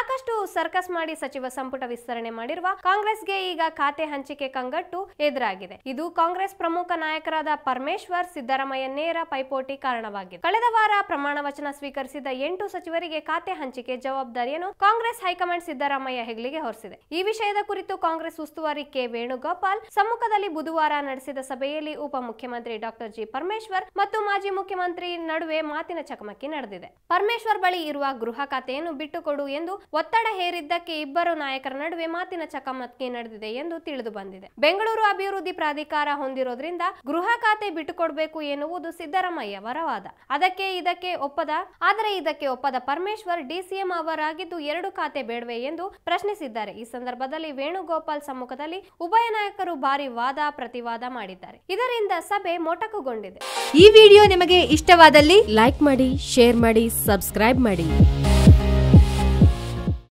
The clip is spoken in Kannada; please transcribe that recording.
ಸಾಕಷ್ಟು ಸರ್ಕಸ್ ಮಾಡಿ ಸಚಿವ ಸಂಪುಟ ವಿಸ್ತರಣೆ ಮಾಡಿರುವ ಕಾಂಗ್ರೆಸ್ಗೆ ಈಗ ಖಾತೆ ಹಂಚಿಕೆ ಕಂಗಟ್ಟು ಎದುರಾಗಿದೆ ಇದು ಕಾಂಗ್ರೆಸ್ ಪ್ರಮುಖ ನಾಯಕರಾದ ಪರಮೇಶ್ವರ್ ಸಿದ್ದರಾಮಯ್ಯ ನೇರ ಪೈಪೋಟಿ ಕಾರಣವಾಗಿದೆ ಕಳೆದ ವಾರ ಪ್ರಮಾಣ ವಚನ ಸ್ವೀಕರಿಸಿದ ಎಂಟು ಸಚಿವರಿಗೆ ಖಾತೆ ಹಂಚಿಕೆ ಜವಾಬ್ದಾರಿಯನ್ನು ಕಾಂಗ್ರೆಸ್ ಹೈಕಮಾಂಡ್ ಸಿದ್ದರಾಮಯ್ಯ ಹೆಗಲಿಗೆ ಹೊರಿಸಿದೆ ಈ ವಿಷಯದ ಕುರಿತು ಕಾಂಗ್ರೆಸ್ ಉಸ್ತುವಾರಿ ಕೆ ವೇಣುಗೋಪಾಲ್ ಸಮ್ಮುಖದಲ್ಲಿ ಬುಧವಾರ ನಡೆಸಿದ ಸಭೆಯಲ್ಲಿ ಉಪಮುಖ್ಯಮಂತ್ರಿ ಡಾಕ್ಟರ್ ಜಿ ಪರಮೇಶ್ವರ್ ಮತ್ತು ಮಾಜಿ ಮುಖ್ಯಮಂತ್ರಿ ನಡುವೆ ಮಾತಿನ ಚಕಮಕಿ ನಡೆದಿದೆ ಪರಮೇಶ್ವರ್ ಬಳಿ ಇರುವ ಗೃಹ ಖಾತೆಯನ್ನು ಬಿಟ್ಟುಕೊಡು ಎಂದು ಒತ್ತಡ ಹೇರಿದ್ದಕ್ಕೆ ಇಬ್ಬರು ನಾಯಕರ ನಡುವೆ ಮಾತಿನ ಚಕಮಕಿ ನಡೆದಿದೆ ಎಂದು ತಿಳಿದು ಬಂದಿದೆ ಬೆಂಗಳೂರು ಅಭಿವೃದ್ಧಿ ಪ್ರಾಧಿಕಾರ ಹೊಂದಿರೋದ್ರಿಂದ ಗೃಹ ಖಾತೆ ಬಿಟ್ಟುಕೊಡಬೇಕು ಎನ್ನುವುದು ಸಿದ್ದರಾಮಯ್ಯ ಅವರ ವಾದ ಅದಕ್ಕೆ ಇದಕ್ಕೆ ಒಪ್ಪದ ಆದರೆ ಇದಕ್ಕೆ ಒಪ್ಪದ ಪರಮೇಶ್ವರ್ ಡಿಸಿಎಂ ಅವರಾಗಿದ್ದು ಎರಡು ಖಾತೆ ಬೇಡವೆ ಎಂದು ಪ್ರಶ್ನಿಸಿದ್ದಾರೆ ಈ ಸಂದರ್ಭದಲ್ಲಿ ವೇಣುಗೋಪಾಲ್ ಸಮ್ಮುಖದಲ್ಲಿ ಉಭಯ ನಾಯಕರು ಭಾರಿ ವಾದ ಪ್ರತಿವಾದ ಮಾಡಿದ್ದಾರೆ ಇದರಿಂದ ಸಭೆ ಮೊಟಕುಗೊಂಡಿದೆ ಈ ವಿಡಿಯೋ ನಿಮಗೆ ಇಷ್ಟವಾದಲ್ಲಿ ಲೈಕ್ ಮಾಡಿ ಶೇರ್ ಮಾಡಿ ಸಬ್ಸ್ಕ್ರೈಬ್ ಮಾಡಿ